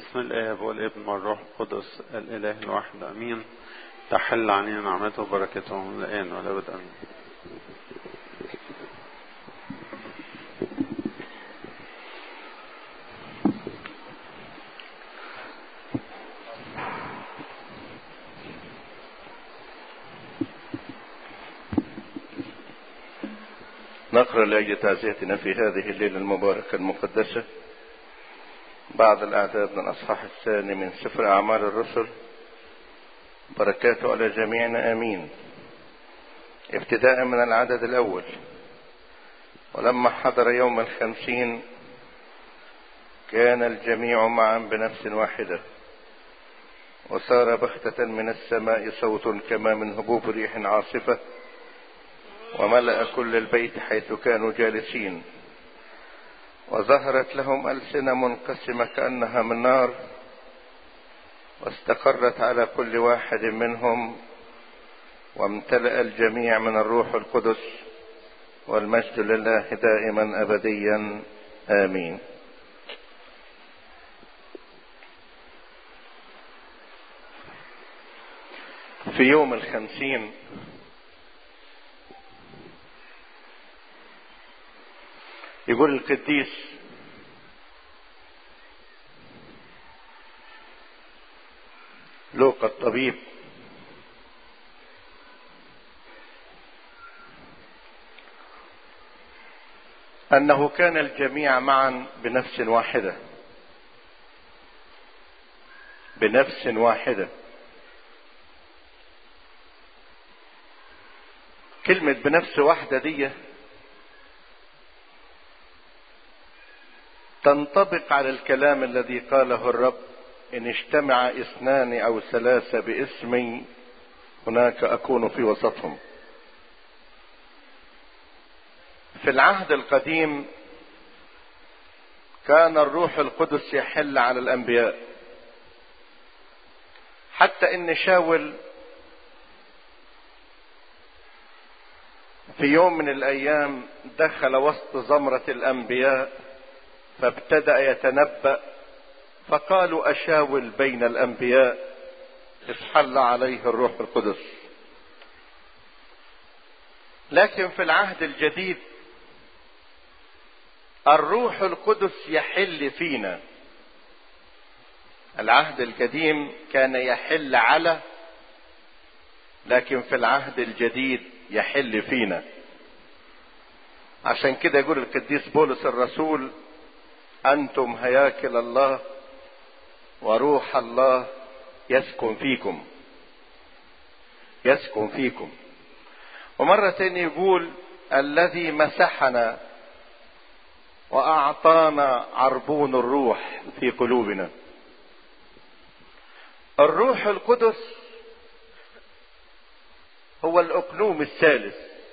باسم الآب والابن والروح القدس الإله الواحد أمين تحل علينا نعمته وبركته من الآن والأبد أمين نقرأ لأجل تعزيتنا في هذه الليلة المباركة المقدسة بعض الأعداد من الأصحاح الثاني من سفر أعمال الرسل بركاته على جميعنا آمين ابتداء من العدد الأول ولما حضر يوم الخمسين كان الجميع معا بنفس واحدة وصار بختة من السماء صوت كما من هبوب ريح عاصفة وملأ كل البيت حيث كانوا جالسين وظهرت لهم ألسنة منقسمة كأنها من نار واستقرت على كل واحد منهم وامتلأ الجميع من الروح القدس والمجد لله دائما أبديا آمين في يوم الخمسين يقول القديس لوقا الطبيب انه كان الجميع معا بنفس واحده بنفس واحده كلمه بنفس واحده دي تنطبق على الكلام الذي قاله الرب ان اجتمع اثنان او ثلاثه باسمي هناك اكون في وسطهم في العهد القديم كان الروح القدس يحل على الانبياء حتى ان شاول في يوم من الايام دخل وسط زمره الانبياء فابتدا يتنبا فقالوا اشاول بين الانبياء اذ حل عليه الروح القدس لكن في العهد الجديد الروح القدس يحل فينا العهد القديم كان يحل على لكن في العهد الجديد يحل فينا عشان كده يقول القديس بولس الرسول انتم هياكل الله وروح الله يسكن فيكم يسكن فيكم ومرة تانية يقول الذي مسحنا وأعطانا عربون الروح في قلوبنا الروح القدس هو الأقنوم الثالث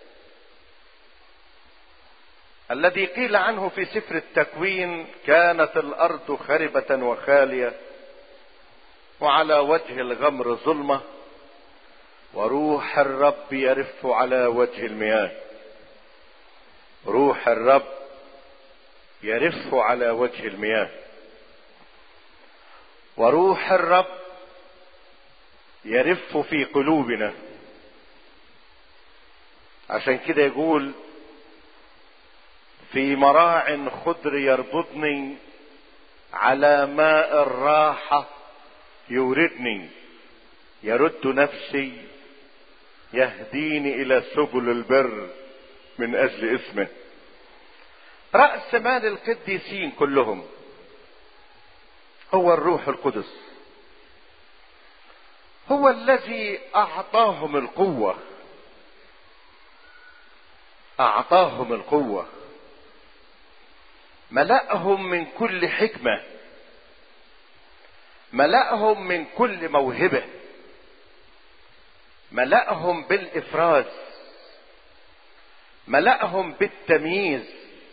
الذي قيل عنه في سفر التكوين كانت الارض خربه وخاليه وعلى وجه الغمر ظلمه وروح الرب يرف على وجه المياه روح الرب يرف على وجه المياه وروح الرب يرف في قلوبنا عشان كده يقول في مراع خضر يربطني على ماء الراحة يوردني يرد نفسي يهديني إلى سبل البر من أجل اسمه رأس مال القديسين كلهم هو الروح القدس هو الذي أعطاهم القوة أعطاهم القوة ملأهم من كل حكمة ملأهم من كل موهبة ملأهم بالإفراز ملأهم بالتمييز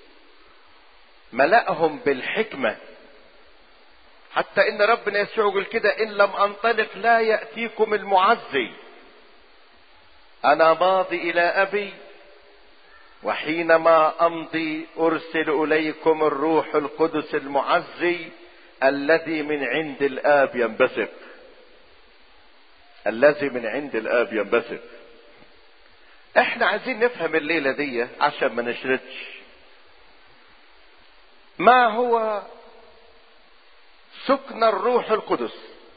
ملأهم بالحكمة حتى إن ربنا يسوع يقول كده إن لم أنطلق لا يأتيكم المعزي أنا ماضي إلى أبي وحينما امضي ارسل اليكم الروح القدس المعزي الذي من عند الآب ينبثق الذي من عند الآب ينبثق احنا عايزين نفهم الليلة دي عشان ما نشردش ما هو سكن الروح القدس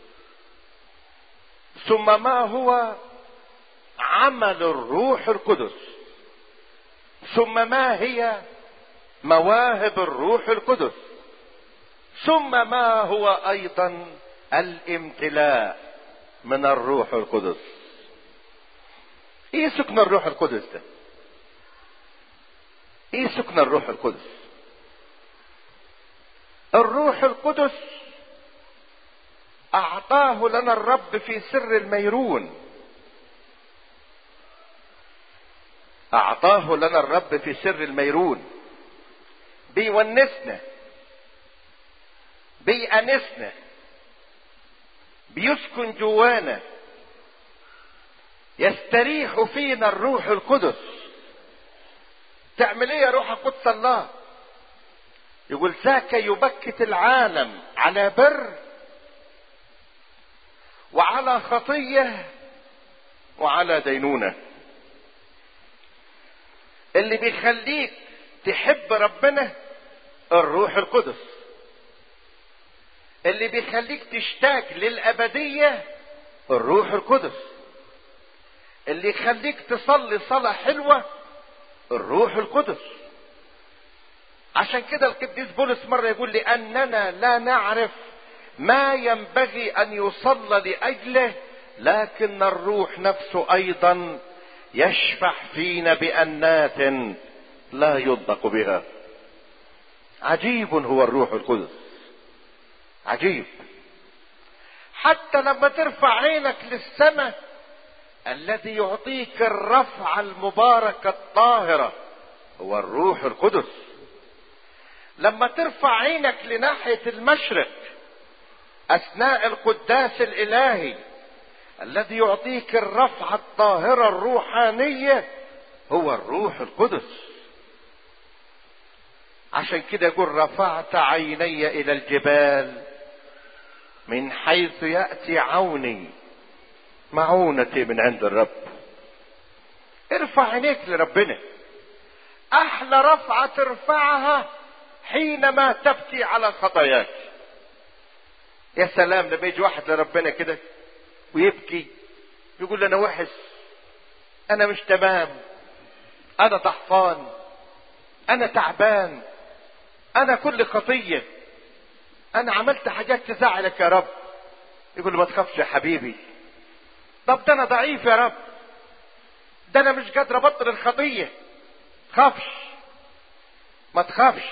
ثم ما هو عمل الروح القدس ثم ما هي مواهب الروح القدس ثم ما هو ايضا الامتلاء من الروح القدس ايه سكن الروح القدس ده ايه سكن الروح القدس الروح القدس اعطاه لنا الرب في سر الميرون اعطاه لنا الرب في سر الميرون بيونسنا بيأنسنا بيسكن جوانا يستريح فينا الروح القدس تعمل ايه يا روح القدس الله يقول ذاك يبكت العالم على بر وعلى خطيه وعلى دينونه اللي بيخليك تحب ربنا الروح القدس اللي بيخليك تشتاق للأبدية الروح القدس اللي يخليك تصلي صلاة حلوة الروح القدس عشان كده القديس بولس مرة يقول لأننا لا نعرف ما ينبغي أن يصلى لأجله لكن الروح نفسه أيضا يشفع فينا بأنات لا ينطق بها عجيب هو الروح القدس عجيب حتى لما ترفع عينك للسماء الذي يعطيك الرفعة المباركة الطاهرة هو الروح القدس لما ترفع عينك لناحية المشرق أثناء القداس الإلهي الذي يعطيك الرفعة الطاهرة الروحانية هو الروح القدس عشان كده يقول رفعت عيني إلى الجبال من حيث يأتي عوني معونتي من عند الرب ارفع عينيك لربنا احلى رفعة ترفعها حينما تبكي على خطاياك يا سلام لما يجي واحد لربنا كده ويبكي يقول له انا وحش انا مش تمام انا ضعفان انا تعبان انا كل خطيه انا عملت حاجات تزعلك يا رب يقول له ما تخافش يا حبيبي طب ده انا ضعيف يا رب ده انا مش قادر ابطل الخطيه تخافش ما تخافش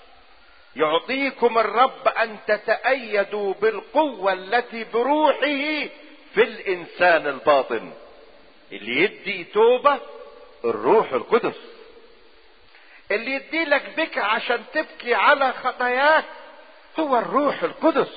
يعطيكم الرب ان تتأيدوا بالقوة التي بروحه في الانسان الباطن اللي يدي توبة الروح القدس اللي يدي لك بك عشان تبكي على خطاياك هو الروح القدس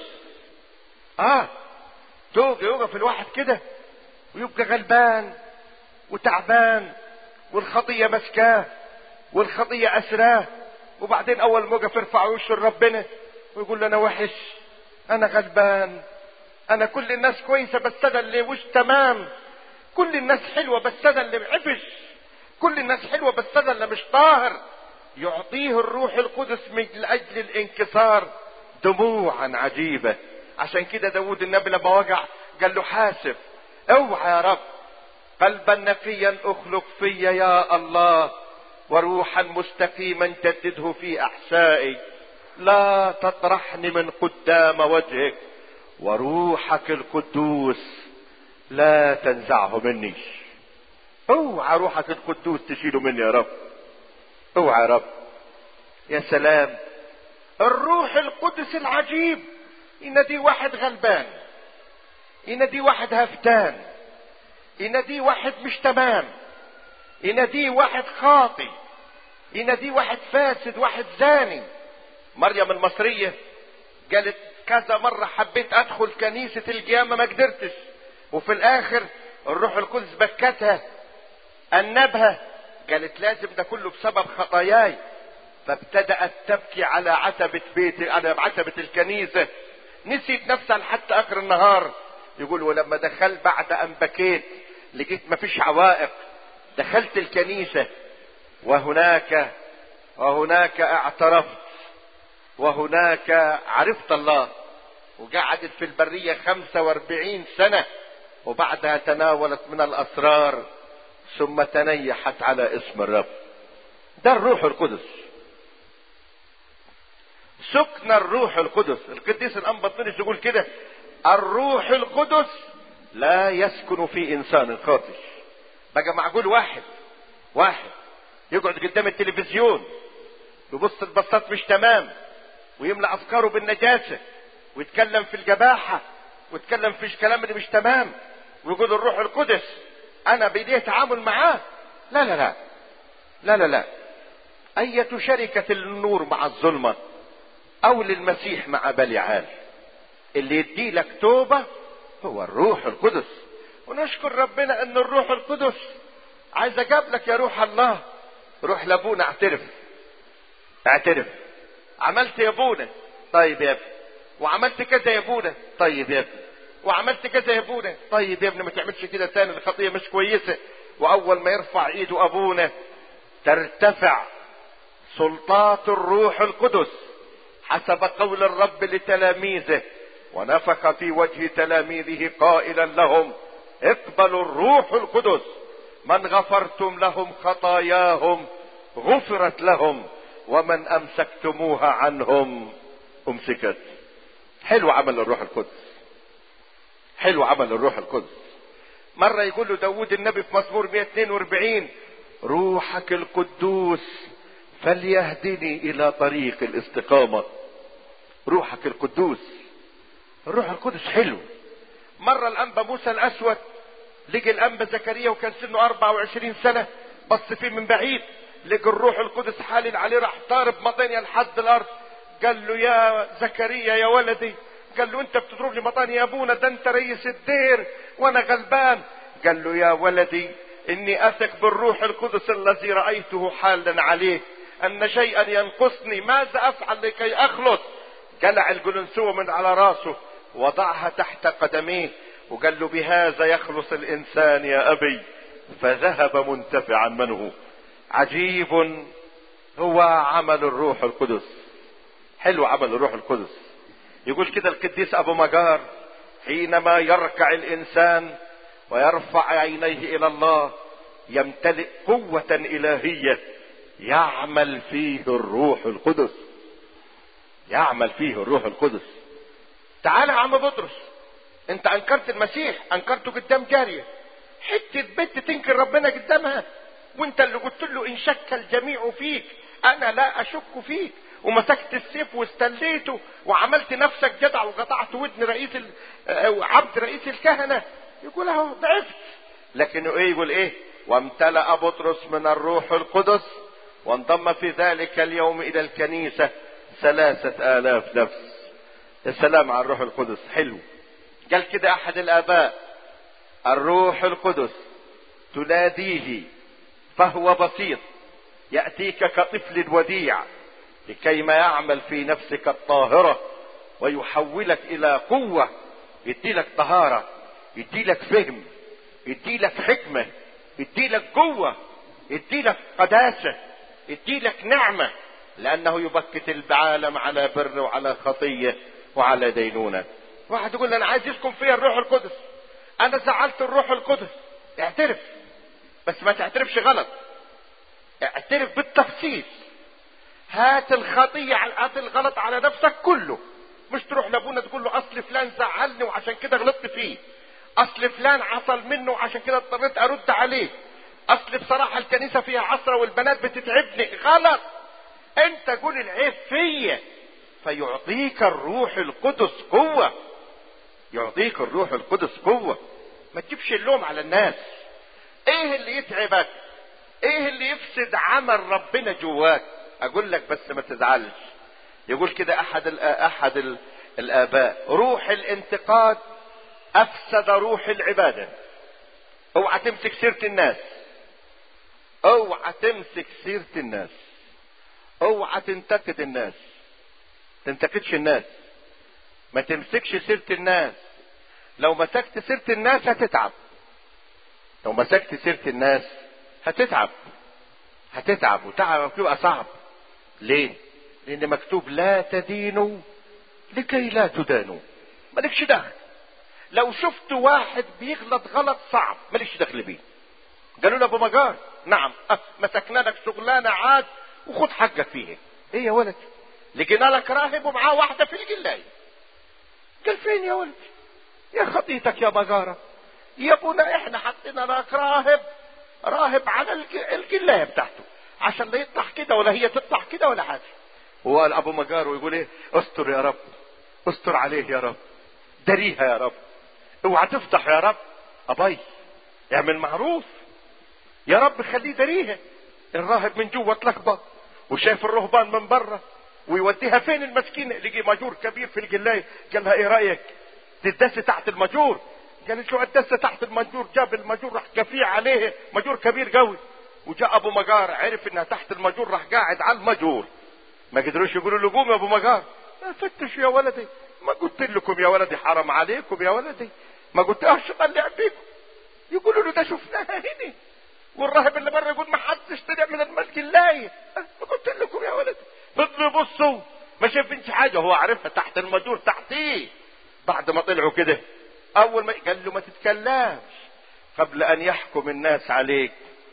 اه توجي يوقف الواحد كده ويبقى غلبان وتعبان والخطية مسكاه والخطية أسراه وبعدين أول ما يقف يرفع وشه لربنا ويقول له أنا وحش أنا غلبان أنا كل الناس كويسة بس أنا اللي مش تمام كل الناس حلوة بس أنا اللي معفش كل الناس حلوة بس أنا اللي مش طاهر يعطيه الروح القدس من أجل الانكسار دموعا عجيبة عشان كده داود النبي لما وجع قال له حاسب اوعى يا رب قلبا نقيا اخلق في يا الله وروحا مستقيما جدده في احسائي لا تطرحني من قدام وجهك وروحك القدوس لا تنزعه مني اوعى روحك القدوس تشيله مني يا رب اوعى يا رب يا سلام الروح القدس العجيب ينادي واحد غلبان ينادي واحد هفتان ينادي واحد مش تمام ينادي واحد خاطي ينادي واحد فاسد واحد زاني مريم المصرية قالت كذا مرة حبيت ادخل كنيسة القيامة ما قدرتش وفي الاخر الروح القدس بكتها انبها قالت لازم ده كله بسبب خطاياي فابتدأت تبكي على عتبة بيت على عتبة الكنيسة نسيت نفسها لحتى اخر النهار يقول ولما دخلت بعد ان بكيت لقيت مفيش عوائق دخلت الكنيسة وهناك وهناك اعترفت وهناك عرفت الله وقعدت في البرية خمسة واربعين سنة وبعدها تناولت من الاسرار ثم تنيحت على اسم الرب ده الروح القدس سكن الروح القدس القديس الانبطونس يقول كده الروح القدس لا يسكن في انسان خاطئ بقى معقول واحد واحد يقعد قدام التلفزيون يبص البصات مش تمام ويملى افكاره بالنجاسه ويتكلم في الجباحه ويتكلم في الكلام اللي مش تمام ويقول الروح القدس انا بايديه تعامل معاه لا لا لا لا لا لا أية شركة النور مع الظلمة أو للمسيح مع بليعال اللي يدي لك توبة هو الروح القدس ونشكر ربنا ان الروح القدس عايز اجاب يا روح الله روح لابونا اعترف اعترف عملت يا ابونا طيب يا ابني وعملت كذا يا ابونا طيب يا ابني وعملت كذا يا ابونا طيب يا ابني ما تعملش كده تاني الخطيه مش كويسه واول ما يرفع ايده ابونا ترتفع سلطات الروح القدس حسب قول الرب لتلاميذه ونفخ في وجه تلاميذه قائلا لهم اقبلوا الروح القدس من غفرتم لهم خطاياهم غفرت لهم ومن امسكتموها عنهم امسكت حلو عمل الروح القدس حلو عمل الروح القدس مرة يقول له داود النبي في مزمور 142 روحك القدوس فليهدني الى طريق الاستقامة روحك القدوس الروح القدس حلو مرة الانبا موسى الاسود لقي الانبا زكريا وكان سنه 24 سنة بص فيه من بعيد لقى الروح القدس حالل عليه راح طارب مطانيا لحد الارض قال له يا زكريا يا ولدي قال له انت بتضرب لي مطاني يا ابونا ده انت رئيس الدير وانا غلبان قال له يا ولدي اني اثق بالروح القدس الذي رايته حالا عليه ان شيئا ينقصني ماذا افعل لكي اخلص قلع الجلنسوه من على راسه وضعها تحت قدميه وقال له بهذا يخلص الانسان يا ابي فذهب منتفعا منه عجيب هو عمل الروح القدس حلو عمل الروح القدس يقول كده القديس ابو مجار حينما يركع الانسان ويرفع عينيه الى الله يمتلئ قوة الهية يعمل فيه الروح القدس يعمل فيه الروح القدس تعال يا عم بطرس انت انكرت المسيح انكرته قدام جارية حتة بنت تنكر ربنا قدامها وانت اللي قلت له ان شك الجميع فيك انا لا اشك فيك ومسكت السيف واستليته وعملت نفسك جدع وقطعت ودن رئيس ال... عبد رئيس الكهنة يقول اهو ضعفت لكنه ايه يقول ايه وامتلأ بطرس من الروح القدس وانضم في ذلك اليوم الى الكنيسة ثلاثة الاف نفس السلام على الروح القدس حلو قال كده احد الاباء الروح القدس تناديه فهو بسيط يأتيك كطفل وديع لكيما يعمل في نفسك الطاهرة ويحولك الى قوة يديلك طهارة يديلك فهم يديلك حكمة يديلك قوة يديلك قداسة يديلك نعمة لانه يبكت العالم على بر وعلى خطية وعلى دينونة واحد يقول انا عايز يسكن فيا الروح القدس انا زعلت الروح القدس اعترف بس ما تعترفش غلط اعترف بالتفصيل هات الخطية هات الغلط على نفسك كله مش تروح لابونا تقول له اصل فلان زعلني وعشان كده غلطت فيه اصل فلان حصل منه وعشان كده اضطريت ارد عليه اصل بصراحة الكنيسة فيها عصرة والبنات بتتعبني غلط انت قول العيب فيا فيعطيك الروح القدس قوة يعطيك الروح القدس قوة ما تجيبش اللوم على الناس ايه اللي يتعبك ايه اللي يفسد عمل ربنا جواك اقول لك بس ما تزعلش يقول كده احد احد ال الاباء روح الانتقاد افسد روح العباده اوعى تمسك سيره الناس اوعى تمسك سيره الناس اوعى تنتقد الناس تنتقدش الناس ما تمسكش سيرة الناس لو مسكت سيرة الناس هتتعب لو مسكت سيرة الناس هتتعب هتتعب وتعبك يبقى صعب ليه لان مكتوب لا تدينوا لكي لا تدانوا مالكش دخل لو شفت واحد بيغلط غلط صعب مالكش دخل بيه قالوا له ابو مجار نعم أه مسكنا لك شغلانه عاد وخد حقك فيها ايه يا ولد لقينا لك راهب ومعاه واحده في الجلايه قال فين يا ولد يا خطيتك يا مجاره يا ابونا احنا حطينا لك راهب راهب على الجلايه بتاعته عشان لا يطلع كده ولا هي تطلع كده ولا حاجه وقال ابو مجار ويقول ايه استر يا رب استر عليه يا رب دريها يا رب اوعى تفتح يا رب ابي اعمل معروف يا رب خليه دريها الراهب من جوه اتلخبط وشايف الرهبان من بره ويوديها فين المسكينة لقي ماجور كبير في الجلاية قال لها ايه رأيك تدس تحت الماجور قالت له ادس تحت الماجور جاب الماجور راح كفيه عليه ماجور كبير قوي وجاء ابو مجار عرف انها تحت الماجور راح قاعد على الماجور ما قدروش يقولوا له قوم يا ابو مجار فتش يا ولدي ما قلت لكم يا ولدي حرام عليكم يا ولدي ما قلتهاش طلع فيكم يقولوا له ده شفناها هنا والراهب اللي بره يقول ما حدش طلع من المسجد لاي ما قلت لكم يا ولدي فضلوا يبصوا ما شايفينش حاجه هو عارفها تحت المدور تحتيه بعد ما طلعوا كده اول ما قال له ما تتكلمش قبل ان يحكم الناس عليك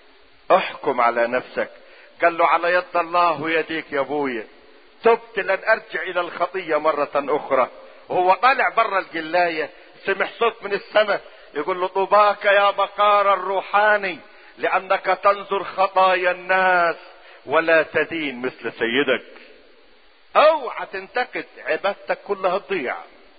احكم على نفسك قال له على يد الله يديك يا ابويا تبت لن ارجع الى الخطيه مره اخرى وهو طالع بره الجلايه سمع صوت من السماء يقول له طوباك يا بقار الروحاني لانك تنظر خطايا الناس ولا تدين مثل سيدك اوعى تنتقد عبادتك كلها تضيع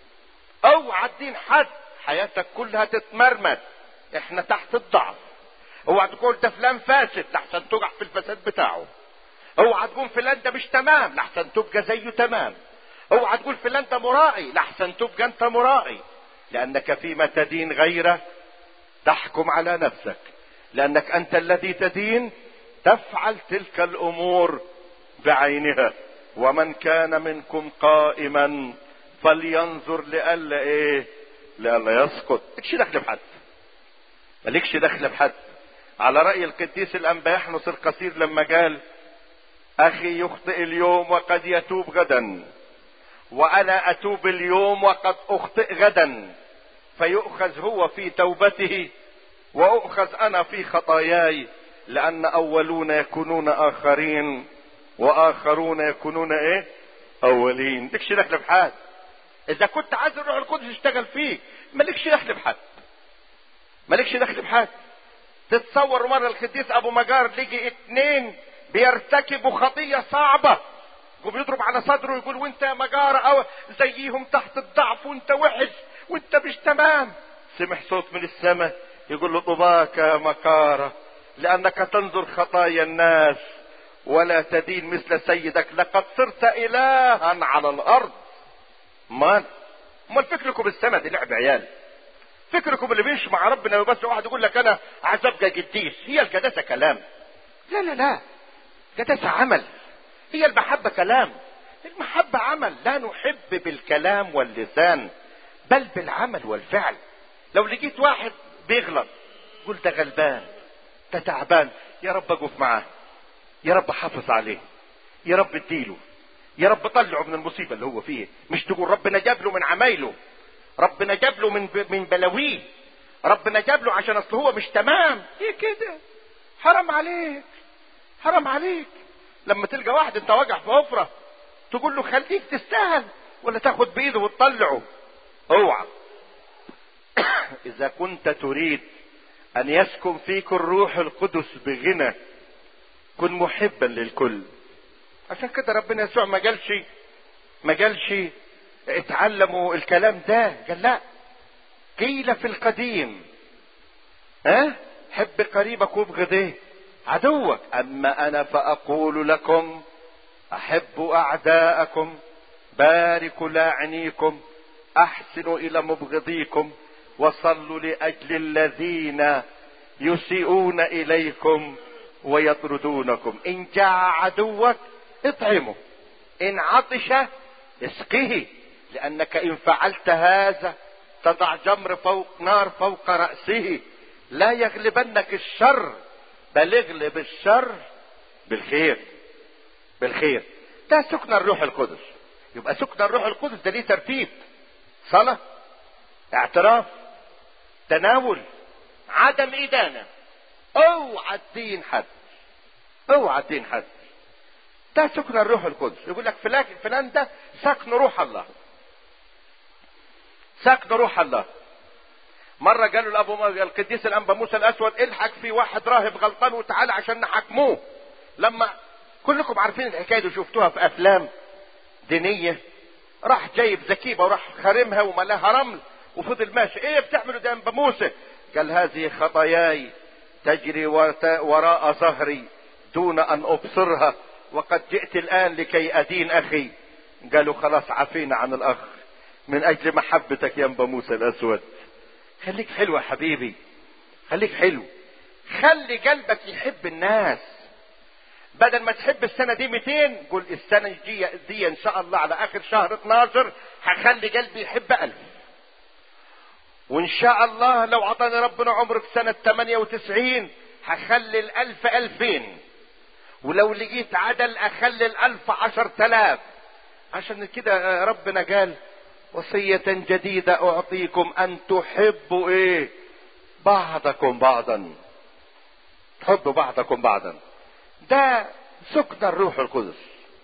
اوعى تدين حد حياتك كلها تتمرمد احنا تحت الضعف اوعى تقول ده فلان فاسد لحسن تقع في الفساد بتاعه اوعى تقول فلان ده مش تمام لحسن تبقى زيه تمام اوعى تقول فلان ده مرائي لحسن تبقى انت مرائي لانك فيما تدين غيره تحكم على نفسك لانك انت الذي تدين تفعل تلك الامور بعينها ومن كان منكم قائما فلينظر لئلا ايه لئلا يسقط مالكش دخل بحد مالكش دخل بحد على رأي القديس الأنباحنس القصير لما قال أخي يخطئ اليوم وقد يتوب غدا وأنا أتوب اليوم وقد أخطئ غدا فيؤخذ هو في توبته وأؤخذ أنا في خطاياي لأن أولون يكونون آخرين وآخرون يكونون إيه؟ أولين مالكش دخل بحد إذا كنت عايز الروح القدس يشتغل فيك مالكش دخل بحد مالكش دخل بحد تتصور مرة القديس ابو مجار لقي اتنين بيرتكبوا خطية صعبة وبيضرب على صدره يقول وانت يا مجارة او زيهم تحت الضعف وانت وحش وانت مش تمام سمع صوت من السماء يقول له طباك يا مكارة لانك تنظر خطايا الناس ولا تدين مثل سيدك لقد صرت الها على الارض ما امال فكركم السماء دي لعب عيال فكركم اللي بيمشي مع ربنا وبس واحد يقول لك انا عايز ابقى قديس هي القداسه كلام لا لا لا قداسه عمل هي المحبه كلام المحبه عمل لا نحب بالكلام واللسان بل بالعمل والفعل لو لقيت واحد بيغلط قول ده غلبان ده تعبان يا رب اقف معاه يا رب حافظ عليه يا رب اديله يا رب طلعه من المصيبه اللي هو فيه مش تقول ربنا جاب له من عمايله ربنا جاب له من من بلاويه ربنا جاب له عشان اصل هو مش تمام ايه كده حرام عليك حرام عليك لما تلقى واحد انت واقع في حفره تقول له خليك تستاهل ولا تاخد بايده وتطلعه اوعى اذا كنت تريد ان يسكن فيك الروح القدس بغنى كن محبا للكل عشان كده ربنا يسوع ما قالش ما قالش اتعلموا الكلام ده قال لا قيل في القديم ها أه؟ حب قريبك وابغض ايه عدوك اما انا فاقول لكم احبوا اعداءكم باركوا لاعنيكم احسنوا الى مبغضيكم وصلوا لاجل الذين يسيئون اليكم ويطردونكم ان جاع عدوك اطعمه ان عطش اسقه لانك ان فعلت هذا تضع جمر فوق نار فوق رأسه لا يغلبنك الشر بل اغلب الشر بالخير بالخير ده سكن الروح القدس يبقى سكن الروح القدس ده ليه ترتيب صلاة اعتراف تناول عدم إدانة اوعى تدين حد اوعى تدين حد ده سكن الروح القدس يقول لك فلان فلان ده سكن روح الله سكن روح الله مرة قالوا لأبو القديس الأنبا موسى الأسود الحق في واحد راهب غلطان وتعالى عشان نحاكموه لما كلكم عارفين الحكاية دي وشفتوها في أفلام دينية راح جايب زكيبة وراح خارمها وملاها رمل وفضل ماشي ايه بتعملوا ده يا أنبا موسى قال هذه خطاياي تجري وراء ظهري دون أن أبصرها وقد جئت الآن لكي أدين أخي قالوا خلاص عفينا عن الأخ من أجل محبتك يا أنبا موسى الأسود خليك حلو يا حبيبي خليك حلو خلي قلبك يحب الناس بدل ما تحب السنة دي 200 قول السنة دي, دي ان شاء الله على اخر شهر 12 هخلي قلبي يحب ألف وان شاء الله لو عطاني ربنا عمر في سنة 98 هخلي الألف ألفين ولو لقيت عدل أخلي الألف عشر تلاف عشان كده ربنا قال وصية جديدة أعطيكم أن تحبوا إيه بعضكم بعضا تحبوا بعضكم بعضا ده سكن الروح القدس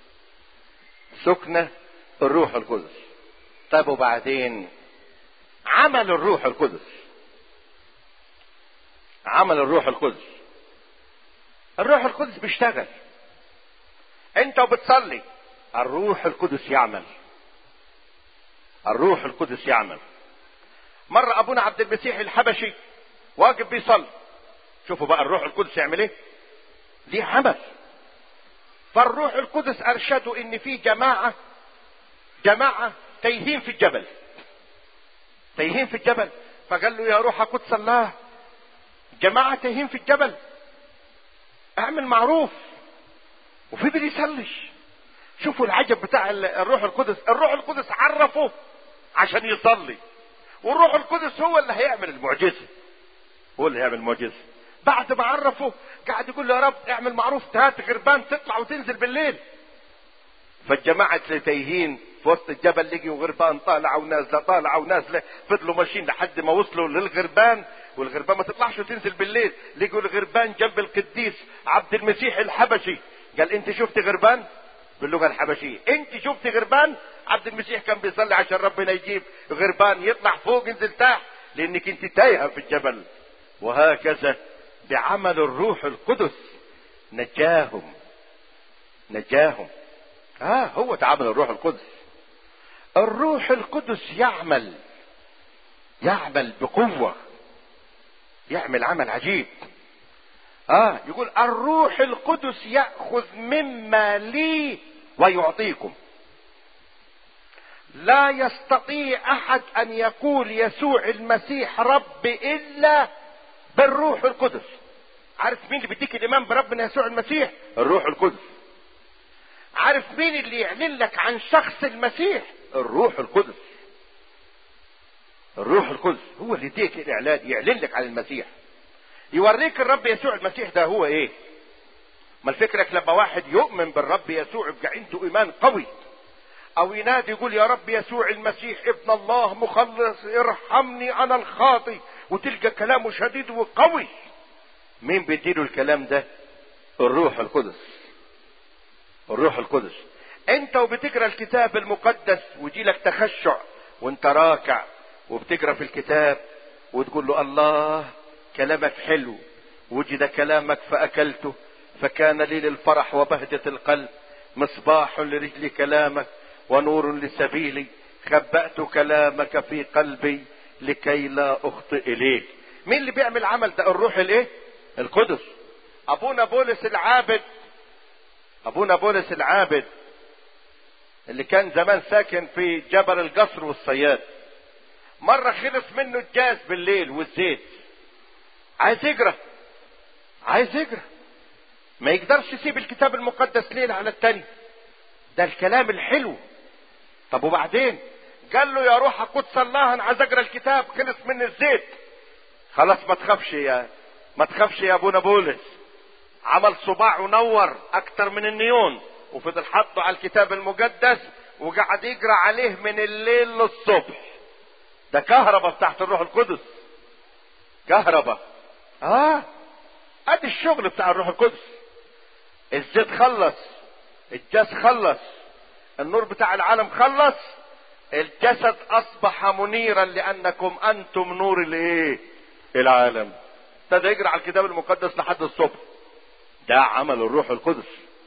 سكن الروح القدس طيب وبعدين عمل الروح القدس عمل الروح القدس الروح القدس بيشتغل انت وبتصلي الروح القدس يعمل الروح القدس يعمل مرة ابونا عبد المسيح الحبشي واقف بيصلي شوفوا بقى الروح القدس يعمل ايه ليه عمل فالروح القدس ارشده ان في جماعة جماعة تايهين في الجبل تايهين في الجبل فقال له يا روح قدس الله جماعة تايهين في الجبل اعمل معروف وفي بدي يصلش شوفوا العجب بتاع الروح القدس الروح القدس عرفه عشان يصلي والروح القدس هو اللي هيعمل المعجزة هو اللي هيعمل المعجزة بعد ما عرفه قاعد يقول له يا رب اعمل معروف هات غربان تطلع وتنزل بالليل فالجماعة اللي تايهين في وسط الجبل لقيوا غربان طالعة ونازلة طالعة ونازلة فضلوا ماشيين لحد ما وصلوا للغربان والغربان ما تطلعش وتنزل بالليل لقوا الغربان جنب القديس عبد المسيح الحبشي قال انت شفت غربان باللغة الحبشية انت شفت غربان عبد المسيح كان بيصلي عشان ربنا يجيب غربان يطلع فوق ينزل تحت لانك انت تايهة في الجبل وهكذا بعمل الروح القدس نجاهم نجاهم اه هو تعامل الروح القدس الروح القدس يعمل يعمل بقوة يعمل عمل عجيب اه يقول الروح القدس يأخذ مما لي ويعطيكم لا يستطيع احد ان يقول يسوع المسيح رب الا بالروح القدس عارف مين اللي بيديك الايمان بربنا يسوع المسيح الروح القدس عارف مين اللي يعلن لك عن شخص المسيح الروح القدس الروح القدس هو اللي يديك الاعلان يعلن لك عن المسيح يوريك الرب يسوع المسيح ده هو ايه ما الفكرك لما واحد يؤمن بالرب يسوع يبقى عنده ايمان قوي او ينادي يقول يا رب يسوع المسيح ابن الله مخلص ارحمني انا الخاطي وتلقى كلامه شديد وقوي مين بيديله الكلام ده الروح القدس الروح القدس انت وبتقرا الكتاب المقدس ويجي لك تخشع وانت راكع وبتقرا في الكتاب وتقول له الله كلامك حلو وجد كلامك فاكلته فكان لي للفرح وبهجة القلب مصباح لرجل كلامك ونور لسبيلي خبأت كلامك في قلبي لكي لا اخطئ اليك مين اللي بيعمل عمل ده الروح الايه القدس ابونا بولس العابد ابونا بولس العابد اللي كان زمان ساكن في جبل القصر والصياد مرة خلص منه الجاز بالليل والزيت عايز يقرا عايز يقرا ما يقدرش يسيب الكتاب المقدس ليلة على التاني ده الكلام الحلو طب وبعدين قال له يا روح قدس الله انا عايز اقرا الكتاب خلص من الزيت خلاص ما تخافش يا ما تخافش يا ابونا بولس عمل صباعه نور اكتر من النيون وفضل حطه على الكتاب المقدس وقعد يقرا عليه من الليل للصبح ده كهرباء بتاعت الروح القدس كهرباء اه ادي الشغل بتاع الروح القدس الزيت خلص الجاز خلص النور بتاع العالم خلص الجسد اصبح منيرا لانكم انتم نور الايه العالم ابتدى يقرا على الكتاب المقدس لحد الصبح ده عمل الروح القدس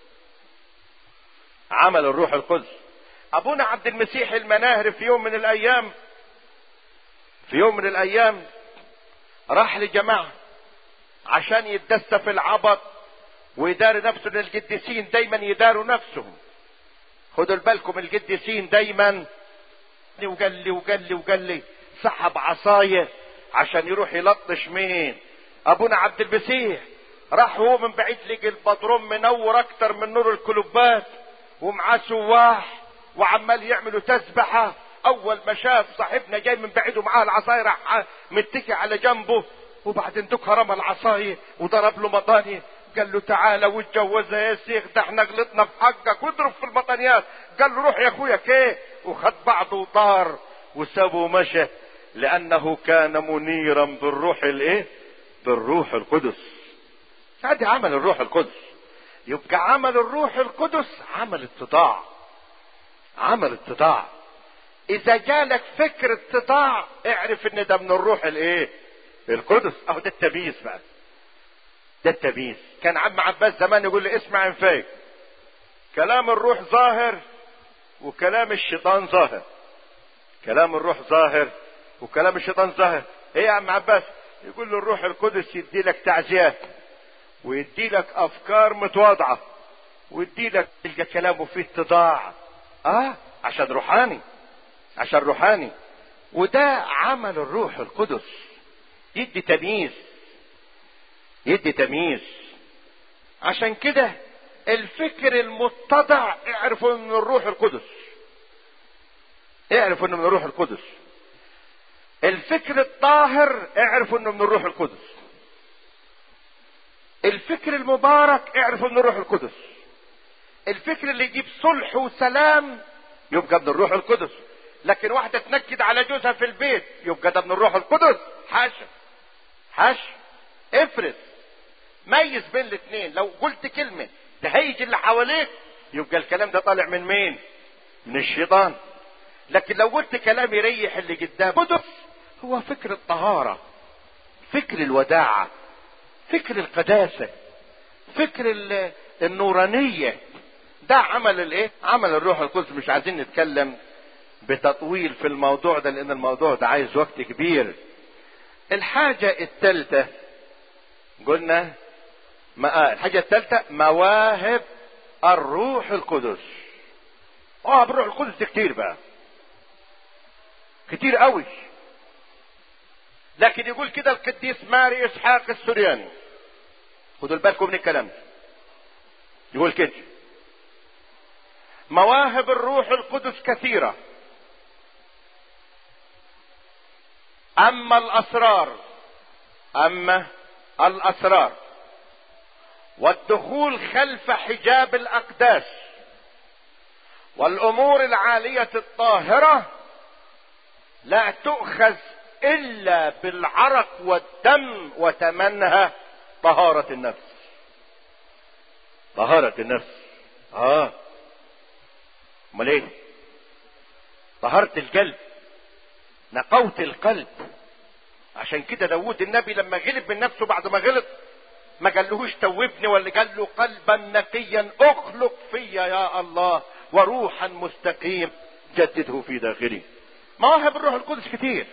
عمل الروح القدس ابونا عبد المسيح المناهر في يوم من الايام في يوم من الايام راح لجماعه عشان يتدس في العبط ويداري نفسه ان القديسين دايما يداروا نفسهم خدوا بالكم القديسين دايما وقال لي وقال لي وقال لي سحب عصايه عشان يروح يلطش مين ابونا عبد المسيح راح هو من بعيد لقي البدروم منور اكتر من نور الكلوبات ومعاه سواح وعمال يعملوا تسبحه اول ما شاف صاحبنا جاي من بعيد ومعاه العصايه راح متكي على جنبه وبعدين دكها رمى العصايه وضرب له مطانيه قال له تعالى واتجوزها يا شيخ ده احنا غلطنا في حقك واضرب في المطانيات قال له روح يا اخويا كيه وخد بعضه وطار وسابه ومشى لانه كان منيرا بالروح الايه بالروح القدس هذا عمل الروح القدس يبقى عمل الروح القدس عمل اتضاع عمل اتضاع اذا جالك فكر اتضاع اعرف ان ده من الروح الايه القدس اهو ده التمييز بقى ده التمييز كان عم عباس زمان يقول لي اسمع انفاق كلام الروح ظاهر وكلام الشيطان ظاهر كلام الروح ظاهر وكلام الشيطان ظاهر ايه يا عم عباس يقول له الروح القدس يدي لك تعزيات ويدي لك افكار متواضعه ويدي لك تلقى كلامه فيه اتضاع اه عشان روحاني عشان روحاني وده عمل الروح القدس يدي تمييز يدي تمييز عشان كده الفكر المتضع اعرفوا من الروح القدس اعرفوا انه من الروح القدس الفكر الطاهر اعرفوا انه من الروح القدس الفكر المبارك اعرفوا من الروح القدس الفكر اللي يجيب صلح وسلام يبقى من الروح القدس لكن واحده تنكد على جوزها في البيت يبقى ده من الروح القدس حاشا حاشا افرض ميز بين الاثنين لو قلت كلمه تهيج اللي حواليك يبقى الكلام ده طالع من مين من الشيطان لكن لو قلت كلام يريح اللي قدام قدس هو فكر الطهارة فكر الوداعة فكر القداسة فكر النورانية ده عمل الايه عمل الروح القدس مش عايزين نتكلم بتطويل في الموضوع ده لان الموضوع ده عايز وقت كبير الحاجة الثالثة قلنا ما الحاجة الثالثة مواهب الروح القدس اه بالروح القدس دي كتير بقى كتير قوي لكن يقول كده القديس ماري اسحاق السورياني خدوا بالكم من الكلام ده يقول كده مواهب الروح القدس كثيره اما الاسرار اما الاسرار والدخول خلف حجاب الاقداس والامور العاليه الطاهره لا تؤخذ الا بالعرق والدم وتمنها طهاره النفس طهاره النفس اه امال ايه طهاره القلب نقوت القلب عشان كده داود النبي لما غلب من نفسه بعد ما غلط ما قالهوش توبني ولا قال له قلبا نقيا اخلق فيا يا الله وروحا مستقيم جدده في داخلي مواهب الروح القدس كتير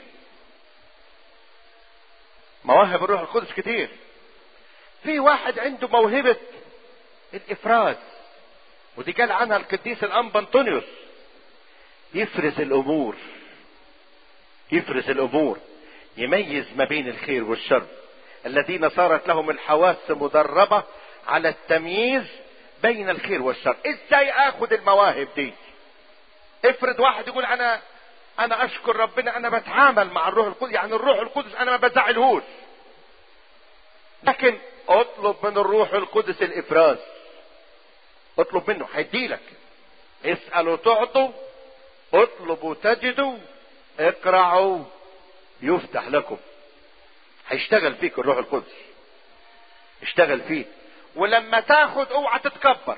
مواهب الروح القدس كتير في واحد عنده موهبة الإفراز ودي قال عنها القديس الأنبا أنطونيوس يفرز الأمور يفرز الأمور يميز ما بين الخير والشر الذين صارت لهم الحواس مدربة على التمييز بين الخير والشر ازاي اخد المواهب دي افرض واحد يقول انا انا اشكر ربنا انا بتعامل مع الروح القدس يعني الروح القدس انا ما بزعلهوش لكن اطلب من الروح القدس الافراز اطلب منه هيديلك اسألوا تعطوا اطلبوا تجدوا اقرعوا يفتح لكم هيشتغل فيك الروح القدس اشتغل فيك ولما تاخد اوعى تتكبر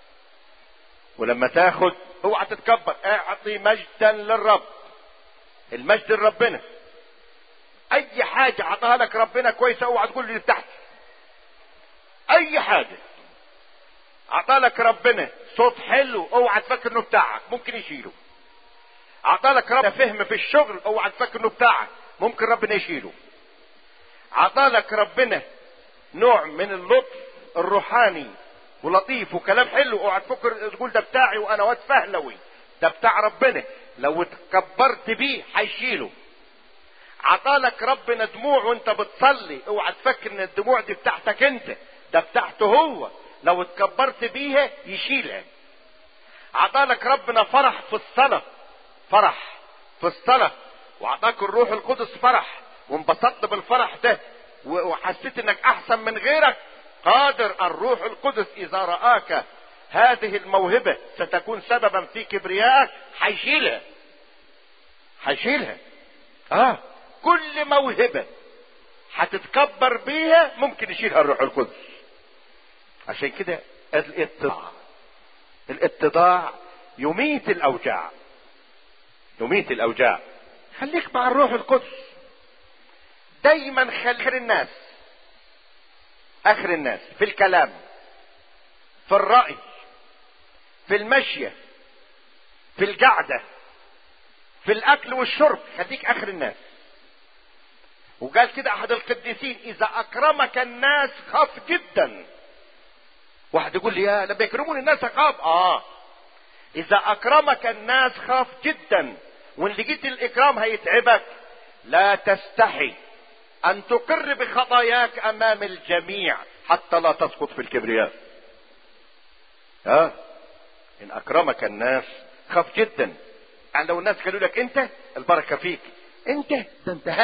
ولما تاخد اوعى تتكبر اعطي مجدا للرب المجد لربنا اي حاجة عطاها لك ربنا كويسة اوعى تقول لي تحت اي حاجة عطالك ربنا صوت حلو اوعى تفكر انه بتاعك ممكن يشيله عطالك ربنا فهم في الشغل اوعى تفكر انه بتاعك ممكن ربنا يشيله عطالك ربنا نوع من اللطف الروحاني ولطيف وكلام حلو اوعى تفكر تقول ده بتاعي وانا واد فهلوي ده بتاع ربنا لو اتكبرت بيه هيشيله عطالك ربنا دموع وانت بتصلي اوعى تفكر ان الدموع دي بتاعتك انت ده بتاعته هو لو اتكبرت بيها يشيلها عطالك ربنا فرح في الصلاة فرح في الصلاة وعطاك الروح القدس فرح وانبسطت بالفرح ده وحسيت انك احسن من غيرك قادر الروح القدس اذا رآك هذه الموهبة ستكون سببا في كبريائك هيشيلها هيشيلها اه كل موهبة هتتكبر بيها ممكن يشيلها الروح القدس عشان كده الاتضاع الاتضاع يميت الاوجاع يميت الاوجاع خليك مع الروح القدس دايما خلي اخر الناس اخر الناس في الكلام في الرأي في المشية في القعدة في الاكل والشرب خليك اخر الناس وقال كده احد القديسين اذا اكرمك الناس خاف جدا واحد يقول لي يا لما يكرمون الناس اخاف اه اذا اكرمك الناس خاف جدا وان لقيت الاكرام هيتعبك لا تستحي ان تقر بخطاياك امام الجميع حتى لا تسقط في الكبرياء ها آه. ان اكرمك الناس خاف جدا يعني لو الناس قالوا لك انت البركه فيك انت ده انت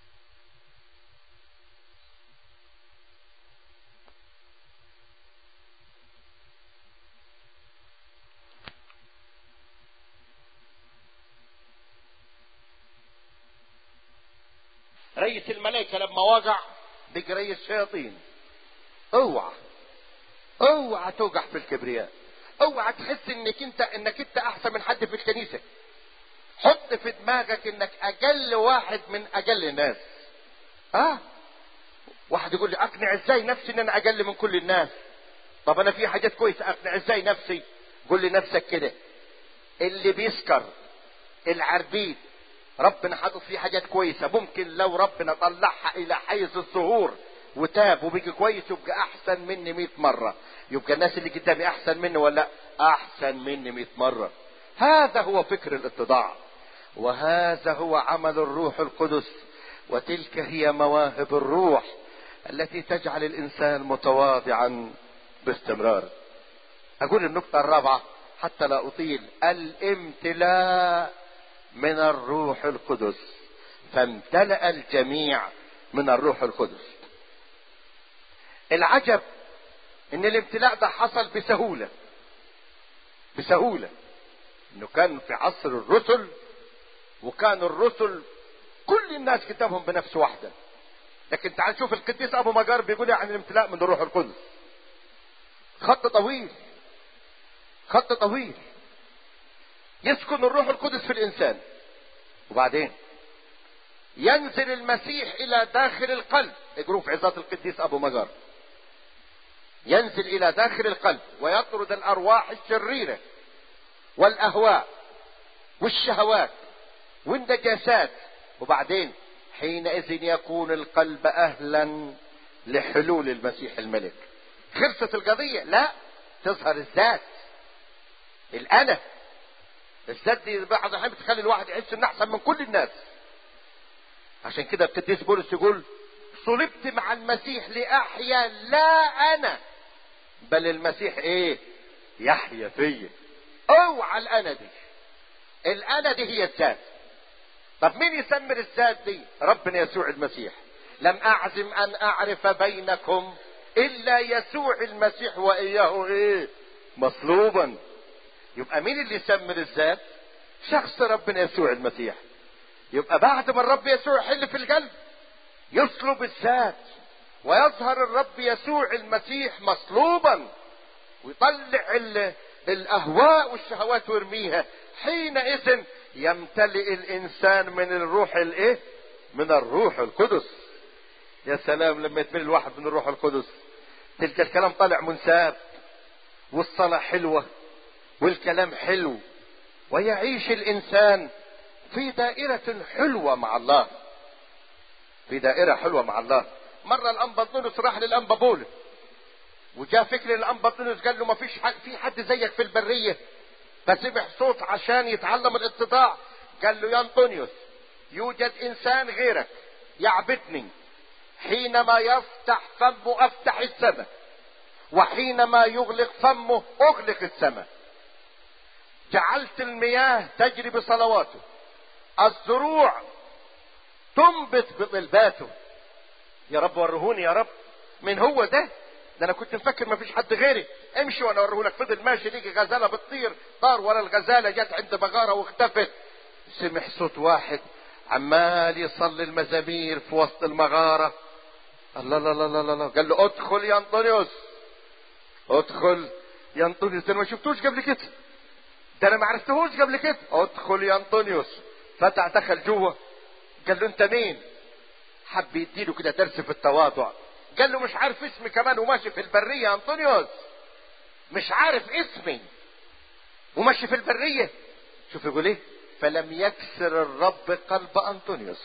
رئيس الملائكة لما وقع بقى رئيس الشياطين اوعى اوعى توقع في الكبرياء اوعى تحس انك انت انك انت احسن من حد في الكنيسة حط في دماغك انك اقل واحد من اقل الناس اه واحد يقول لي اقنع ازاي نفسي ان انا اقل من كل الناس طب انا في حاجات كويسة اقنع ازاي نفسي قول لنفسك كده اللي بيسكر العربيد ربنا حاطط فيه حاجات كويسة ممكن لو ربنا طلعها إلى حيز الظهور وتاب وبقي كويس يبقى أحسن مني مئة مرة يبقى الناس اللي قدامي أحسن مني ولا أحسن مني مئة مرة هذا هو فكر الاتضاع وهذا هو عمل الروح القدس وتلك هي مواهب الروح التي تجعل الإنسان متواضعا باستمرار أقول النقطة الرابعة حتى لا أطيل الامتلاء من الروح القدس فامتلأ الجميع من الروح القدس العجب ان الامتلاء ده حصل بسهولة بسهولة انه كان في عصر الرسل وكان الرسل كل الناس كتابهم بنفس واحدة لكن تعال شوف القديس ابو مجار بيقول عن الامتلاء من الروح القدس خط طويل خط طويل يسكن الروح القدس في الانسان وبعدين ينزل المسيح الى داخل القلب اقروا في عظات القديس ابو مجار ينزل الى داخل القلب ويطرد الارواح الشريره والاهواء والشهوات والنجاسات وبعدين حينئذ يكون القلب اهلا لحلول المسيح الملك خلصت القضيه لا تظهر الذات الانا الذات دي بعض الاحيان بتخلي الواحد يحس انه احسن من كل الناس عشان كده القديس بولس يقول صلبت مع المسيح لاحيا لا انا بل المسيح ايه يحيا فيا اوعى الانا دي الانا دي هي الذات طب مين يسمر الذات دي ربنا يسوع المسيح لم اعزم ان اعرف بينكم الا يسوع المسيح واياه ايه مصلوبا يبقى مين اللي يسمر الذات شخص ربنا يسوع المسيح يبقى بعد ما الرب يسوع يحل في القلب يصلب الذات ويظهر الرب يسوع المسيح مصلوبا ويطلع ال- الاهواء والشهوات ويرميها حينئذ يمتلئ الانسان من الروح الايه من الروح القدس يا سلام لما يتملي الواحد من الروح القدس تلك الكلام طالع منساب والصلاة حلوة والكلام حلو ويعيش الانسان في دائرة حلوة مع الله في دائرة حلوة مع الله مرة الأنبا بطرس راح للأنبا بولس وجاء فكر الأنبا بطرس قال له ما فيش حد في حد زيك في البرية فسمع صوت عشان يتعلم الاتضاع قال له يا أنطونيوس يوجد إنسان غيرك يعبدني حينما يفتح فمه أفتح السماء وحينما يغلق فمه أغلق السماء جعلت المياه تجري بصلواته الزروع تنبت بطلباته يا رب ورهوني يا رب من هو ده ده انا كنت مفكر ما فيش حد غيري امشي وانا اوريهولك فضل ماشي ليجي غزاله بتطير طار ورا الغزاله جت عند بغاره واختفت سمع صوت واحد عمال يصلي المزامير في وسط المغاره الله الله الله الله الله قال له ادخل يا انطونيوس ادخل يا انطونيوس ده انا ما شفتوش قبل كده ده انا ما عرفتهوش قبل كده ادخل يا انطونيوس فتح دخل جوه قال له انت مين حب يديله كده درس في التواضع قال له مش عارف اسمي كمان وماشي في البريه يا انطونيوس مش عارف اسمي وماشي في البريه شوف يقول ايه فلم يكسر الرب قلب انطونيوس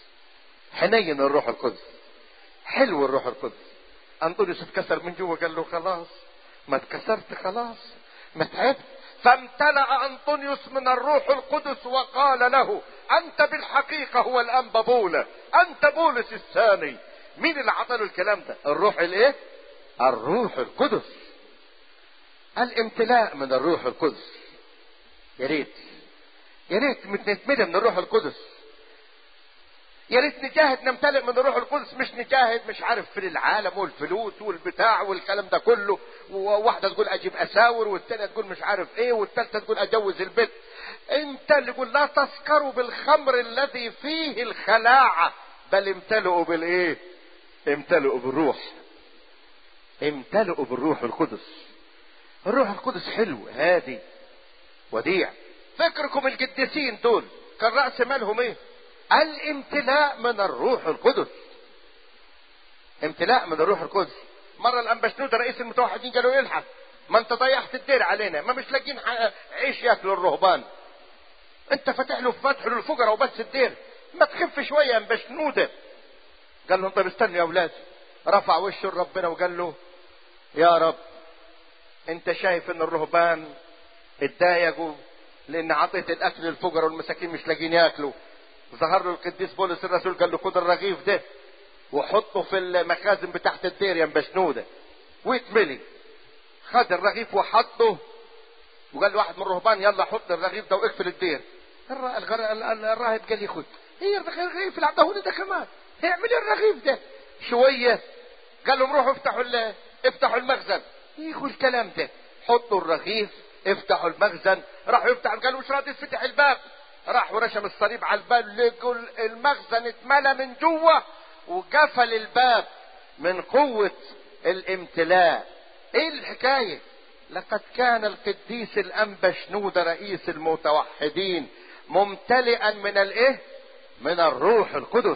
حنين الروح القدس حلو الروح القدس انطونيوس اتكسر من جوه قال له خلاص ما اتكسرت خلاص ما تعبت فامتلأ أنطونيوس من الروح القدس وقال له أنت بالحقيقة هو الأنبا بولة أنت بولس الثاني مين اللي عطاله الكلام ده الروح الايه الروح القدس الامتلاء من الروح القدس يا ريت يا ريت نتملى من الروح القدس يا ريت نجاهد نمتلئ من الروح القدس مش نجاهد مش عارف في العالم والفلوس والبتاع والكلام ده كله وواحده تقول اجيب اساور والثانيه تقول مش عارف ايه والثالثه تقول اجوز البيت انت اللي قول لا تسكروا بالخمر الذي فيه الخلاعه بل امتلئوا بالايه امتلئوا بالروح امتلئوا بالروح القدس الروح القدس حلو هادي وديع فكركم القديسين دول كان راس مالهم ايه الامتلاء من الروح القدس امتلاء من الروح القدس مرة الأنبشنود رئيس المتوحدين قالوا الحق ما انت ضيعت الدير علينا ما مش لاقيين عيش ياكلوا الرهبان انت فاتح له فتح للفقراء وبس الدير ما تخف شوية يا انبشنودة قال لهم طيب استنوا يا اولاد رفع وشه لربنا وقال له يا رب انت شايف ان الرهبان اتضايقوا لان عطيت الاكل للفقراء والمساكين مش لاقيين ياكلوا ظهر له القديس بولس الرسول قال له خد الرغيف ده وحطه في المخازن بتاعت الدير يا مبشنودة ويتملي خد الرغيف وحطه وقال له واحد من الرهبان يلا حط الرغيف ده واقفل الدير الراهب قال لي خد هي الرغيف اللي عطاهولي ده كمان اعمل الرغيف ده شوية قال لهم روحوا افتحوا افتحوا المخزن يقول الكلام ده حطوا الرغيف افتحوا المخزن راحوا يفتحوا قالوا مش راضي يفتح الباب راح ورشم الصليب على الباب لقوا المخزن اتملى من جوه وقفل الباب من قوة الامتلاء ايه الحكاية لقد كان القديس الانبا شنودة رئيس المتوحدين ممتلئا من الايه من الروح القدس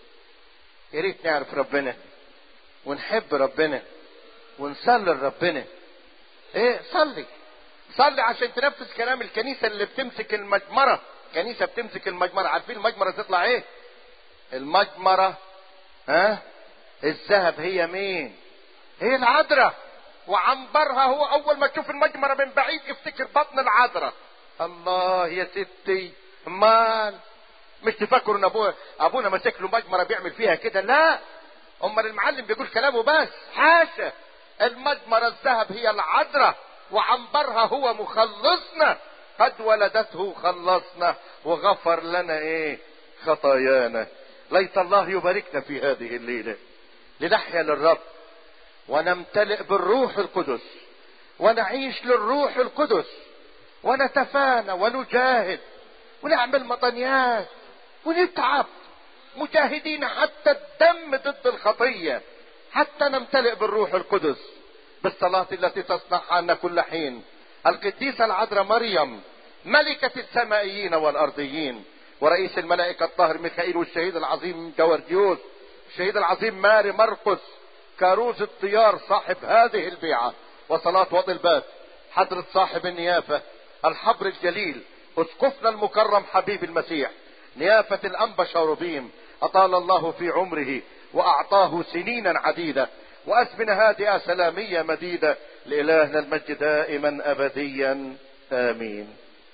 يا ريت نعرف ربنا ونحب ربنا ونصلي لربنا ايه صلي صلي عشان تنفذ كلام الكنيسة اللي بتمسك المجمرة كنيسة بتمسك المجمرة عارفين المجمرة تطلع ايه المجمرة ها الذهب هي مين هي العذراء وعنبرها هو اول ما تشوف المجمرة من بعيد افتكر بطن العذراء الله يا ستي امال مش تفكروا ان ابونا ابونا ماسك له مجمره بيعمل فيها كده لا امال المعلم بيقول كلامه بس حاشا المجمره الذهب هي العذراء وعنبرها هو مخلصنا قد ولدته خلصنا وغفر لنا ايه خطايانا ليت الله يباركنا في هذه الليلة لنحيا للرب ونمتلئ بالروح القدس ونعيش للروح القدس ونتفانى ونجاهد ونعمل مطنيات ونتعب مجاهدين حتى الدم ضد الخطية حتى نمتلئ بالروح القدس بالصلاة التي تصنع عنا كل حين القديسة العذراء مريم ملكة السمائيين والأرضيين ورئيس الملائكة الطاهر ميخائيل والشهيد العظيم جورديوس الشهيد العظيم ماري مرقس كاروز الطيار صاحب هذه البيعة وصلاة وطلبات حضرة صاحب النيافة الحبر الجليل اسقفنا المكرم حبيب المسيح نيافة الأنبا شاروبيم أطال الله في عمره وأعطاه سنينا عديدة وأزمنة هادئة سلامية مديدة لإلهنا المجد دائما أبديا آمين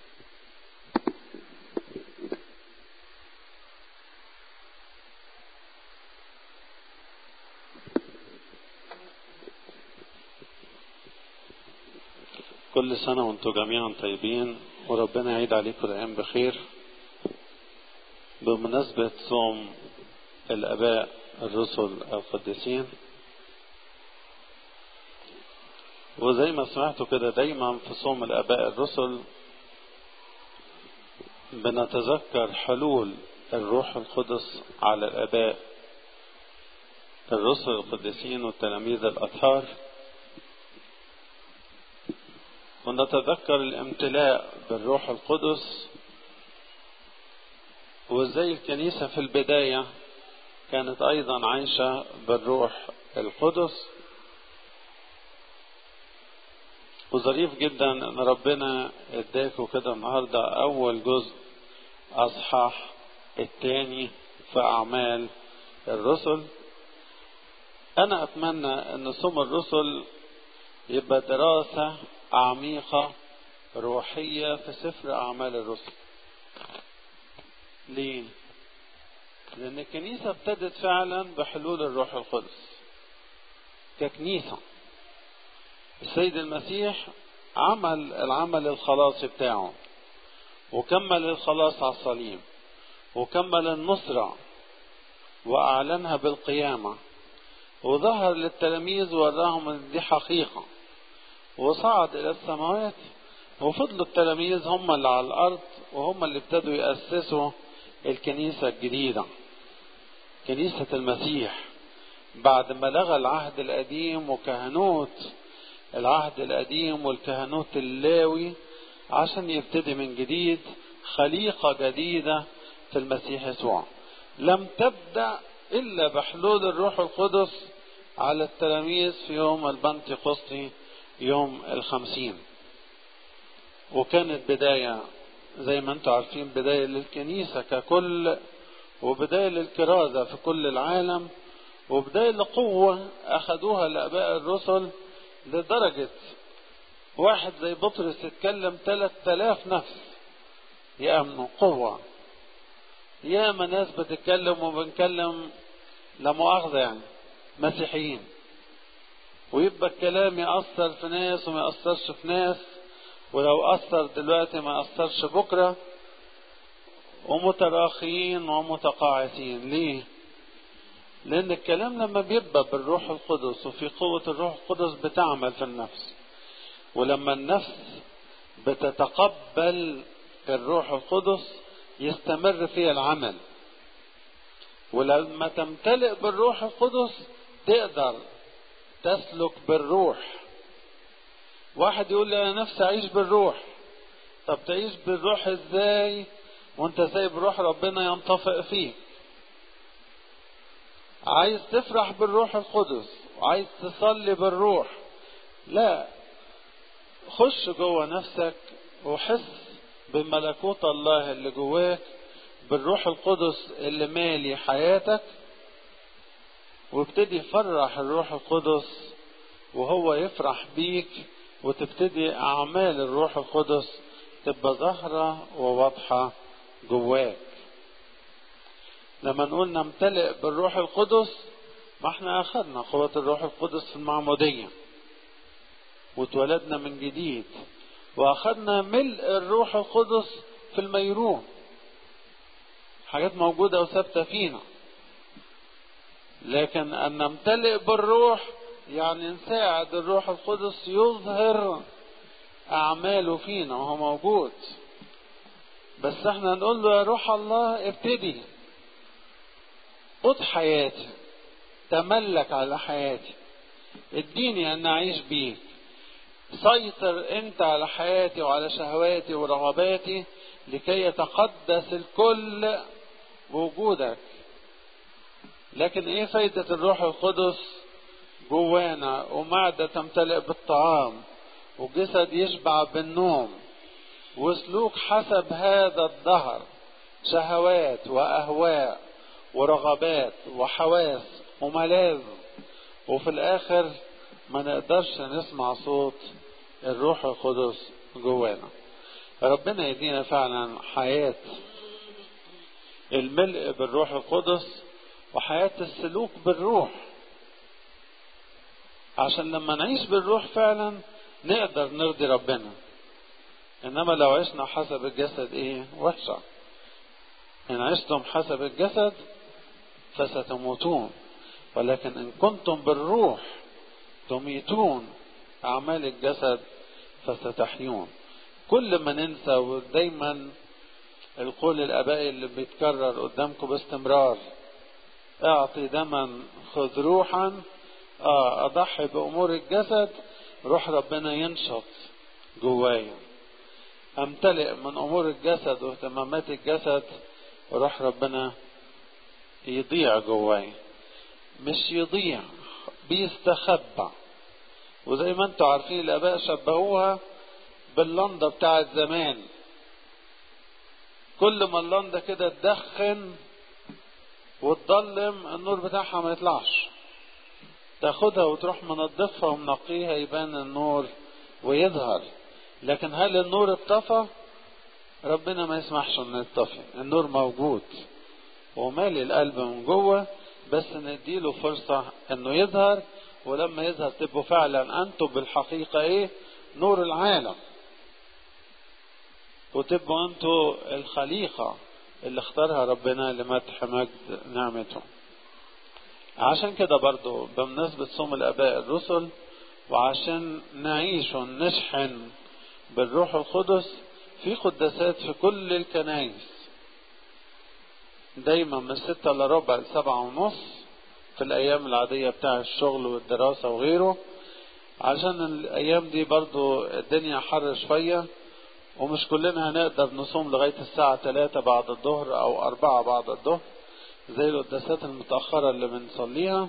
كل سنة وانتم جميعا طيبين وربنا يعيد عليكم الأيام بخير بمناسبة صوم الآباء الرسل القديسين وزي ما سمعتوا كده دايما في صوم الآباء الرسل بنتذكر حلول الروح القدس على الآباء الرسل القديسين والتلاميذ الأطهار ونتذكر الامتلاء بالروح القدس وازاي الكنيسة في البداية كانت أيضا عايشة بالروح القدس وظريف جدا ان ربنا اداكوا كده النهارده اول جزء اصحاح الثاني في اعمال الرسل انا اتمنى ان صوم الرسل يبقى دراسه عميقه روحيه في سفر اعمال الرسل ليه لان الكنيسه ابتدت فعلا بحلول الروح القدس ككنيسه السيد المسيح عمل العمل الخلاصي بتاعه وكمل الخلاص على الصليب وكمل النصرة وأعلنها بالقيامة وظهر للتلاميذ وراهم ان دي حقيقة وصعد إلى السماوات وفضلوا التلاميذ هم اللي على الأرض وهم اللي ابتدوا يأسسوا الكنيسة الجديدة كنيسة المسيح بعد ما لغى العهد القديم وكهنوت العهد القديم والكهنوت اللاوي عشان يبتدي من جديد خليقة جديدة في المسيح يسوع لم تبدأ إلا بحلول الروح القدس على التلاميذ في يوم البنتقسطي يوم الخمسين وكانت بداية زي ما انتم عارفين بداية للكنيسة ككل وبداية للكرازة في كل العالم وبداية لقوة أخذوها الآباء الرسل لدرجة واحد زي بطرس يتكلم ثلاث آلاف نفس يأمنوا قوة ياما ناس بتتكلم وبنكلم لا مؤاخذة يعني مسيحيين ويبقى الكلام يأثر في ناس وما يأثرش في ناس ولو أثر دلوقتي ما يأثرش بكرة ومتراخيين ومتقاعسين ليه؟ لأن الكلام لما بيبقى بالروح القدس وفي قوة الروح القدس بتعمل في النفس ولما النفس بتتقبل الروح القدس يستمر فيها العمل ولما تمتلئ بالروح القدس تقدر تسلك بالروح واحد يقول لي انا نفسي اعيش بالروح طب تعيش بالروح ازاي وانت سايب روح ربنا ينطفئ فيك عايز تفرح بالروح القدس وعايز تصلي بالروح لا خش جوه نفسك وحس بملكوت الله اللي جواك بالروح القدس اللي مالي حياتك وابتدي فرح الروح القدس وهو يفرح بيك وتبتدي أعمال الروح القدس تبقى ظاهرة وواضحة جواك لما نقول نمتلئ بالروح القدس ما احنا أخذنا قوة الروح القدس في المعمودية واتولدنا من جديد وأخذنا ملء الروح القدس في الميرون حاجات موجودة وثابتة فينا لكن أن نمتلئ بالروح يعني نساعد الروح القدس يظهر أعماله فينا وهو موجود بس احنا نقول له يا روح الله ابتدي قد حياتي تملك على حياتي اديني ان اعيش بيك سيطر انت على حياتي وعلى شهواتي ورغباتي لكي يتقدس الكل بوجودك لكن ايه فايدة الروح القدس جوانا ومعدة تمتلئ بالطعام وجسد يشبع بالنوم وسلوك حسب هذا الدهر شهوات واهواء ورغبات وحواس وملاذ وفي الاخر ما نقدرش نسمع صوت الروح القدس جوانا ربنا يدينا فعلا حياة الملء بالروح القدس وحياة السلوك بالروح عشان لما نعيش بالروح فعلا نقدر نرضي ربنا انما لو عشنا حسب الجسد ايه وحشة ان عشتم حسب الجسد فستموتون ولكن ان كنتم بالروح تميتون اعمال الجسد فستحيون كل ما ننسى ودايما القول الابائي اللي بيتكرر قدامكم باستمرار اعطي دما خذ روحا اه اضحي بامور الجسد روح ربنا ينشط جوايا امتلئ من امور الجسد واهتمامات الجسد وروح ربنا يضيع جوايا مش يضيع بيستخبى وزي ما انتم عارفين الاباء شبهوها باللنده بتاعت زمان كل ما اللنده كده تدخن وتضلم النور بتاعها ما يطلعش تاخدها وتروح منظفها ومنقيها يبان النور ويظهر لكن هل النور اتطفى ربنا ما يسمحش انه يتطفي النور موجود ومالي القلب من جوه بس نديله فرصة انه يظهر ولما يظهر تبقوا فعلا انتم بالحقيقة ايه نور العالم وتبقوا انتوا الخليقة اللي اختارها ربنا لمدح مجد نعمته عشان كده برضو بمناسبة صوم الاباء الرسل وعشان نعيش ونشحن بالروح القدس في قداسات في كل الكنائس دايما من ستة الا ربع لسبعة ونص في الأيام العادية بتاع الشغل والدراسة وغيره عشان الأيام دي برضو الدنيا حر شوية ومش كلنا هنقدر نصوم لغاية الساعة ثلاثة بعد الظهر أو أربعة بعد الظهر زي القداسات المتأخرة اللي بنصليها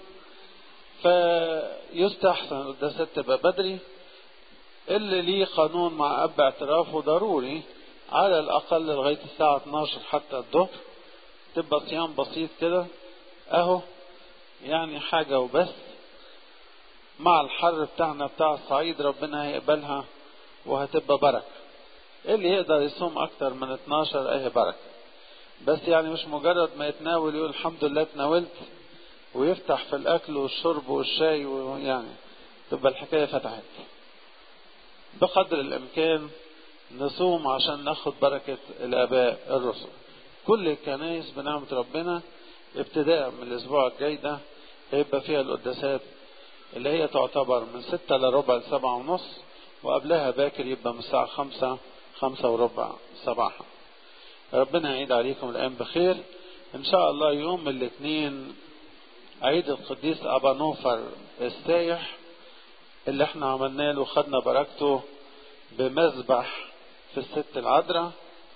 فيستحسن القداسات تبقى بدري اللي ليه قانون مع أب اعترافه ضروري على الأقل لغاية الساعة 12 حتى الظهر تبقى صيام بسيط كده اهو يعني حاجة وبس مع الحر بتاعنا بتاع الصعيد ربنا هيقبلها وهتبقى بركة اللي يقدر يصوم اكتر من 12 اهي بركة بس يعني مش مجرد ما يتناول يقول الحمد لله اتناولت ويفتح في الاكل والشرب والشاي ويعني تبقى الحكاية فتحت بقدر الامكان نصوم عشان ناخد بركة الاباء الرسل كل الكنائس بنعمة ربنا ابتداء من الاسبوع الجاي ده هيبقى فيها القداسات اللي هي تعتبر من ستة لربع لسبعة ونص وقبلها باكر يبقى من الساعة خمسة خمسة وربع صباحا ربنا يعيد عليكم الأيام بخير إن شاء الله يوم الاثنين عيد القديس أبا نوفر السايح اللي احنا عملنا له خدنا بركته بمذبح في الست العذراء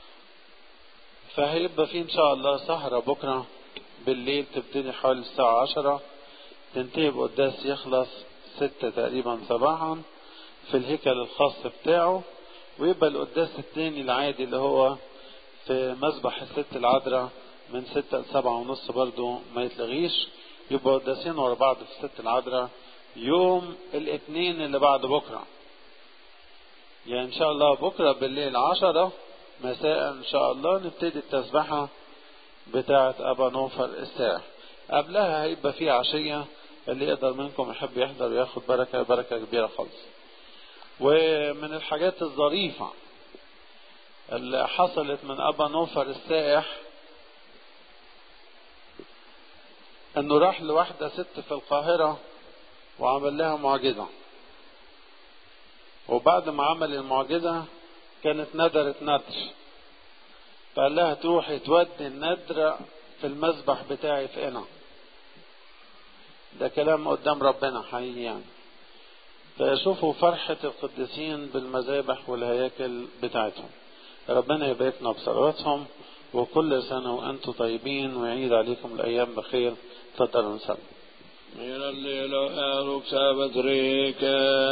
فهيبقى في ان شاء الله سهرة بكرة بالليل تبتدي حوالي الساعة عشرة تنتهي بقداس يخلص ستة تقريبا صباحا في الهيكل الخاص بتاعه ويبقى القداس التاني العادي اللي هو في مسبح الست العذراء من ستة لسبعة ونص برضو ما يتلغيش يبقى قداسين ورا بعض في الست العذراء يوم الاثنين اللي بعد بكرة يعني ان شاء الله بكرة بالليل عشرة مساء ان شاء الله نبتدي التسبحة بتاعة ابا نوفر الساعة قبلها هيبقى في عشية اللي يقدر منكم يحب يحضر وياخد بركة بركة كبيرة خالص ومن الحاجات الظريفة اللي حصلت من ابا نوفر السائح انه راح لواحدة ست في القاهرة وعمل لها معجزة وبعد ما عمل المعجزة كانت ندرت ندر فقال لها تروحي تودي الندر في المذبح بتاعي في قنا ده كلام قدام ربنا حقيقي يعني فيشوفوا فرحة القديسين بالمذابح والهياكل بتاعتهم ربنا يباركنا بصلواتهم وكل سنة وأنتم طيبين ويعيد عليكم الأيام بخير تفضلوا نسلم Min allelo är också